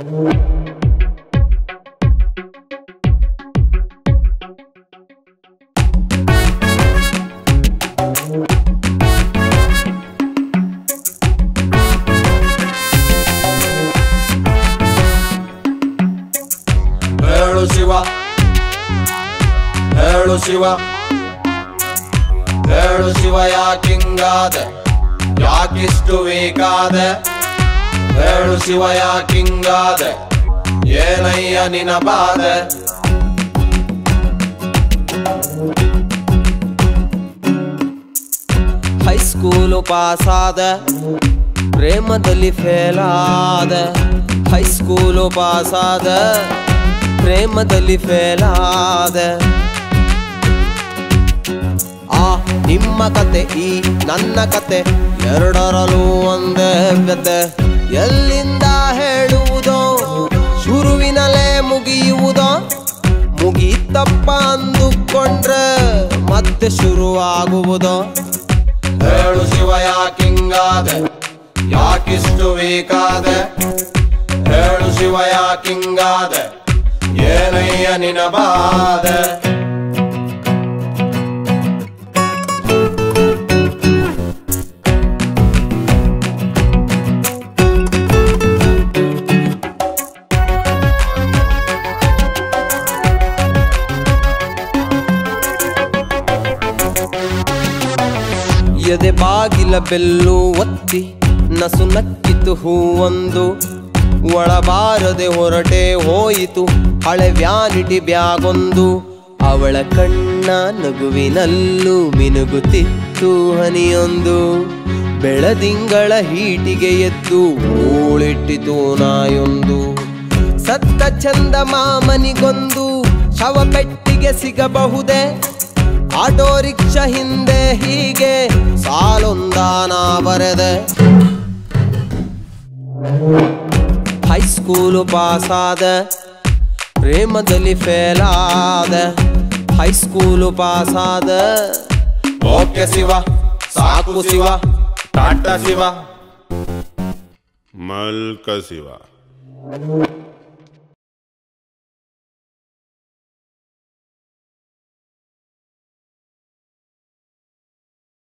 ಹೇಳು ಶಿವ ಹೇಳು ಶಿವ ಹೇಳು ಶಿವ ಯಾಕಿಂಗಾದೆ ಯಾಕಿಷ್ಟು ವೀಕಾದೆ ಹೇಳು ಶಿವ ಯಾಕಿಂಗಾದೆ ಏನಯ್ಯ ನಿನ ಬಾದೆ ಹೈಸ್ಕೂಲು ಪಾಸಾದ ಪ್ರೇಮದಲ್ಲಿ ಫೇಲ್ ಆದ ಹೈಸ್ಕೂಲು ಪಾಸಾದ ಪ್ರೇಮದಲ್ಲಿ ಫೇಲ್ ಆದ ಆ ನಿಮ್ಮ ಕತೆ ಈ ನನ್ನ ಕತೆ ಎರಡರಲ್ಲೂ ಒಂದೇ ವ್ಯತೆ ಎಲ್ಲಿಂದ ಹೇಳುವುದೋ ಶುರುವಿನಲ್ಲೇ ಮುಗಿಯುವುದೋ ಮುಗಿತಪ್ಪ ಅಂದುಕೊಂಡ್ರೆ ಮತ್ತೆ ಶುರುವಾಗುವುದೋ ಹೇಳು ಶಿವ ಯಾಕಿಂಗಾದೆ ಯಾಕಿಷ್ಟು ವೀಕಾದೆ ಹೇಳು ಶಿವ ಯಾಕಿಂಗಾದೆ ಏನಯ್ಯ ನಿನ ಬಾದೆ ಎದೆ ಬಾಗಿಲ ಬೆಲ್ಲು ಒತ್ತಿ ನಸು ನಕ್ಕಿತು ಹೂವೊಂದು ಒಳಬಾರದೆ ಹೊರಟೆ ಹೋಯಿತು ಹಳೆ ವ್ಯಾನಿಟಿ ಬ್ಯಾಗೊಂದು ಅವಳ ಕಣ್ಣ ನಗುವಿನಲ್ಲೂ ಮಿನುಗುತ್ತಿತ್ತು ಹನಿಯೊಂದು ಬೆಳದಿಂಗಳ ಹೀಟಿಗೆ ಎದ್ದು ಊಳಿಟ್ಟಿತು ನಾಯೊಂದು ಸತ್ತ ಚಂದ ಮಾಮನಿಗೊಂದು ಶವ ಪೆಟ್ಟಿಗೆ ಸಿಗಬಹುದೇ ಆಟೋ ರಿಕ್ಷಾ ಹಿಂದೆ ಹೀಗೆ ಸಾಲೊಂದಾನ ಬರೆದೆ ಹೈಸ್ಕೂಲು ಪಾಸಾದ ಪ್ರೇಮದಲ್ಲಿ ಫೇಲ್ ಆದ ಹೈಸ್ಕೂಲು ಪಾಸಾದ ಓಕೆ ಶಿವ ಸಾಕು ಶಿವ ಟಾಟಾ ಶಿವ ಮಲ್ಕ ಶಿವ